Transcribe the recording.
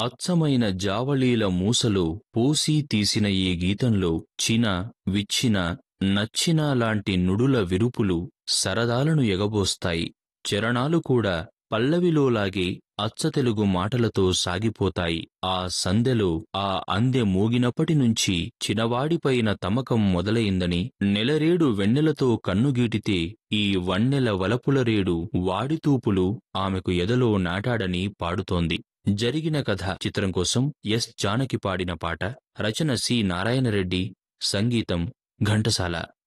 అచ్చమైన జావళీల మూసలు పూసి తీసిన ఈ గీతంలో చిన విచ్చిన నచ్చిన లాంటి నుడుల విరుపులు సరదాలను ఎగబోస్తాయి చరణాలు కూడా పల్లవిలోలాగే అచ్చతెలుగు మాటలతో సాగిపోతాయి ఆ సందెలో ఆ అందె మోగినప్పటి నుంచి చినవాడిపైన తమకం మొదలైందని నెలరేడు వెన్నెలతో కన్నుగీటితే ఈ వన్నెల వలపులరేడు వాడితూపులు ఆమెకు ఎదలో నాటాడని పాడుతోంది జరిగిన కథ చిత్రం కోసం ఎస్ జానకి పాడిన పాట రచన సి నారాయణరెడ్డి సంగీతం ఘంటసాల